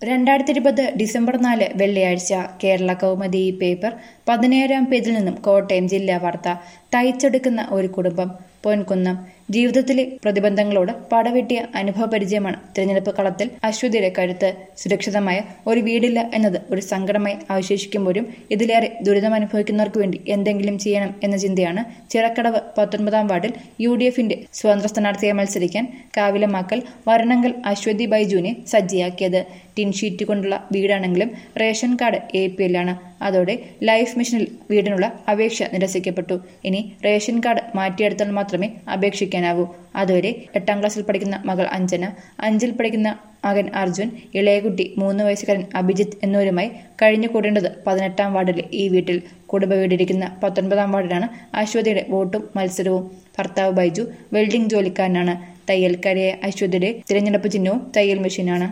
രണ്ടായിരത്തി ഇരുപത് ഡിസംബർ നാല് വെള്ളിയാഴ്ച കേരള കൗമുദി ഈ പേപ്പർ പതിനേഴാം പേജിൽ നിന്നും കോട്ടയം ജില്ലാ വാർത്ത തയ്ച്ചെടുക്കുന്ന ഒരു കുടുംബം പൊൻകുന്നം ജീവിതത്തിലെ പ്രതിബന്ധങ്ങളോട് പടവെട്ടിയ അനുഭവ പരിചയമാണ് തിരഞ്ഞെടുപ്പ് കളത്തിൽ അശ്വതിയുടെ കരുത്ത് സുരക്ഷിതമായ ഒരു വീടില്ല എന്നത് ഒരു സങ്കടമായി അവശേഷിക്കുമ്പോഴും ഇതിലേറെ ദുരിതം അനുഭവിക്കുന്നവർക്ക് വേണ്ടി എന്തെങ്കിലും ചെയ്യണം എന്ന ചിന്തയാണ് ചിറക്കടവ് പത്തൊൻപതാം വാർഡിൽ യു ഡി എഫിന്റെ സ്വതന്ത്ര സ്ഥാനാർത്ഥിയെ മത്സരിക്കാൻ കാവിലമാക്കൽ വരണങ്കൽ അശ്വതി ബൈജുവിനെ സജ്ജയാക്കിയത് ടിൻഷീറ്റ് കൊണ്ടുള്ള വീടാണെങ്കിലും റേഷൻ കാർഡ് എ പി എല്ലാണ് അതോടെ ലൈഫ് മിഷനിൽ വീടിനുള്ള അപേക്ഷ നിരസിക്കപ്പെട്ടു ഇനി റേഷൻ കാർഡ് മാറ്റിയെടുത്താൽ മാത്രമേ അപേക്ഷിക്കാനാവൂ അതുവരെ എട്ടാം ക്ലാസ്സിൽ പഠിക്കുന്ന മകൾ അഞ്ജന അഞ്ചിൽ പഠിക്കുന്ന മകൻ അർജുൻ ഇളയകുട്ടി മൂന്ന് വയസ്സുകാരൻ അഭിജിത്ത് എന്നിവരുമായി കഴിഞ്ഞു കൂടേണ്ടത് പതിനെട്ടാം വാർഡിലെ ഈ വീട്ടിൽ കുടുംബ വീടിരിക്കുന്ന പത്തൊൻപതാം വാർഡിലാണ് അശ്വതിയുടെ വോട്ടും മത്സരവും ഭർത്താവ് ബൈജു വെൽഡിംഗ് ജോലിക്കാരനാണ് തയ്യൽക്കാരിയായ അശ്വതിയുടെ തിരഞ്ഞെടുപ്പ് ചിഹ്നവും തയ്യൽ മെഷീനാണ്